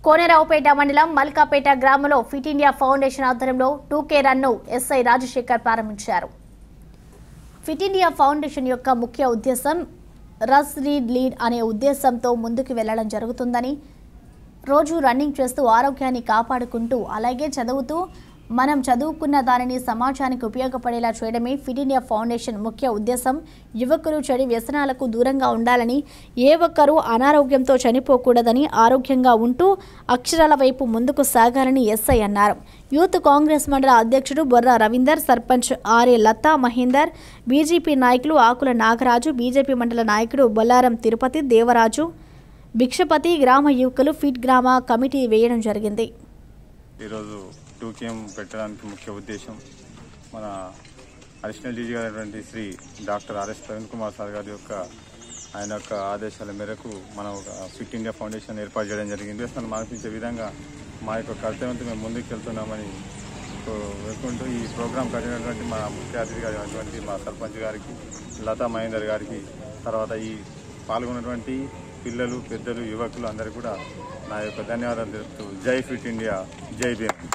కోనరావుపేట మండలం మల్కాపేట గ్రామంలో fit India foundation ఆధ్వర్యంలో టూకే రన్ను ఎస్ఐ రాజశేఖర్ ప్రారంభించారు ఫిట్ ఇండియా ఫౌండేషన్ యొక్క ముఖ్య ఉద్దేశం రస్ రీడ్ లీడ్ అనే ఉద్దేశంతో ముందుకు వెళ్లడం జరుగుతుందని రోజు రన్నింగ్ చేస్తూ ఆరోగ్యాన్ని కాపాడుకుంటూ అలాగే చదువుతూ మనం చదువుకున్న దానిని సమాజానికి ఉపయోగపడేలా చేయడమే ఫిట్ ఇండియా ఫౌండేషన్ ముఖ్య ఉద్దేశం యువకులు చెడు వ్యసనాలకు దూరంగా ఉండాలని ఏ ఒక్కరూ అనారోగ్యంతో చనిపోకూడదని ఆరోగ్యంగా ఉంటూ అక్షరాల వైపు ముందుకు సాగాలని ఎస్ఐ అన్నారు యూత్ కాంగ్రెస్ మండల అధ్యక్షుడు బొర్రా రవీందర్ సర్పంచ్ ఆర్ఏ లతా మహేందర్ బీజేపీ నాయకులు ఆకుల నాగరాజు బీజేపీ మండల నాయకుడు బొల్లారం తిరుపతి దేవరాజు భిక్షపతి గ్రామ యువకులు ఫిట్ గ్రామ కమిటీ వేయడం జరిగింది ఈరోజు టూ కేఎం పెట్టడానికి ముఖ్య ఉద్దేశం మన అడిషనల్ డీజీ గారైనటువంటి Shri doctor RS Praveen Kumar sir గారి యొక్క ఆయన యొక్క ఆదేశాల మేరకు మనం ఒక ఫిట్ ఇండియా ఫౌండేషన్ ఏర్పాటు చేయడం జరిగింది అసలు మార్పించే విధంగా మా యొక్క కర్తవ్యంతో మేము ముందుకు వెళ్తున్నామని వేసుకుంటూ ఈ ప్రోగ్రాం కట్టినటువంటి మా ముఖ్య అతిథి గారైనటువంటి మా సర్పంచ్ గారికి లతా మహేందర్ గారికి తర్వాత ఈ పాల్గొన్నటువంటి పిల్లలు పెద్దలు యువకులు అందరికీ కూడా నా యొక్క ధన్యవాదాలు తెలుపుతూ జై ఫిట్ ఇండియా జై భీమ్